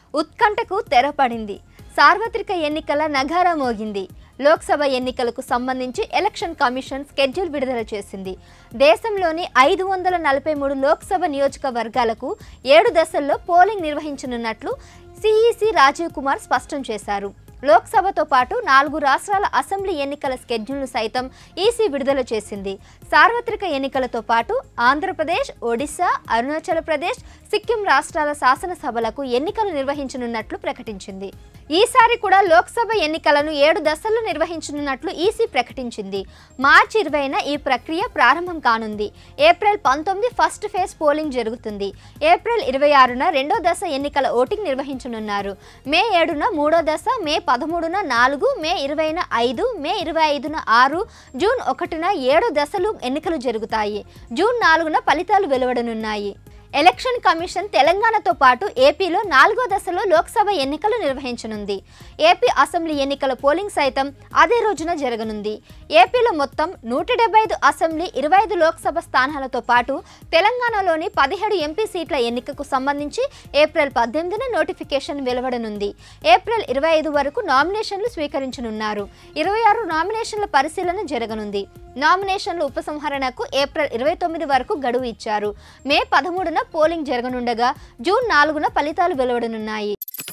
ఉత్కంఠకు తెరపడింది సార్వత్రిక ఎన్నికల నగారా మోగింది లోక్సభ ఎన్నికలకు సంబంధించి ఎలక్షన్ కమిషన్ స్కెడ్యూల్ విడుదల చేసింది దేశంలోని ఐదు వందల నలభై మూడు లోక్సభ నియోజకవర్గాలకు ఏడు దశల్లో పోలింగ్ నిర్వహించనున్నట్లు సిఈసి రాజీవ్ కుమార్ స్పష్టం చేశారు లోక్సభతో పాటు నాలుగు రాష్ట్రాల అసెంబ్లీ ఎన్నికల స్కెడ్యూల్ను సైతం ఈసీ విడుదల చేసింది సార్వత్రిక ఎన్నికలతో పాటు ఆంధ్రప్రదేశ్ ఒడిశా అరుణాచల్ ప్రదేశ్ సిక్కిం రాష్ట్రాల శాసనసభలకు ఎన్నికలు నిర్వహించనున్నట్లు ప్రకటించింది ఈసారి కూడా లోక్సభ ఎన్నికలను ఏడు దశల్లో నిర్వహించనున్నట్లు ఈసీ ప్రకటించింది మార్చి ఇరవైన ఈ ప్రక్రియ ప్రారంభం కానుంది ఏప్రిల్ పంతొమ్మిది ఫస్ట్ ఫేజ్ పోలింగ్ జరుగుతుంది ఏప్రిల్ ఇరవై ఆరున రెండో దశ ఎన్నికల ఓటింగ్ నిర్వహించనున్నారు మే ఏడున మూడో దశ మే పదమూడున నాలుగు మే ఇరవైన ఐదు మే ఇరవై ఐదున ఆరు జూన్ ఒకటిన ఏడు దశలు ఎన్నికలు జరుగుతాయి జూన్ నాలుగున ఫలితాలు వెలువడనున్నాయి ఎలక్షన్ కమిషన్ తెలంగాణతో పాటు ఏపీలో నాలుగో దశలో లోక్సభ ఎన్నికలు నిర్వహించనుంది ఏపీ అసెంబ్లీ ఎన్నికల పోలింగ్ సైతం అదే రోజున జరగనుంది ఏపీలో మొత్తం నూట డెబ్బై ఐదు అసెంబ్లీ ఇరవై ఐదు లోక్సభ స్థానాలతో పాటు తెలంగాణలోని పదిహేడు ఎంపీ సీట్ల ఎన్నికకు సంబంధించి ఏప్రిల్ పద్దెనిమిదిన నోటిఫికేషన్ వెలువడనుంది ఏప్రిల్ ఇరవై ఐదు వరకు నామినేషన్లు స్వీకరించనున్నారు ఇరవై ఆరు నామినేషన్ల పరిశీలన జరగనుంది నామినేషన్ల ఉపసంహరణకు ఏప్రిల్ ఇరవై తొమ్మిది వరకు గడువు ఇచ్చారు మే పదమూడున పోలింగ్ జరగనుండగా జూన్ నాలుగున ఫలితాలు వెలువడనున్నాయి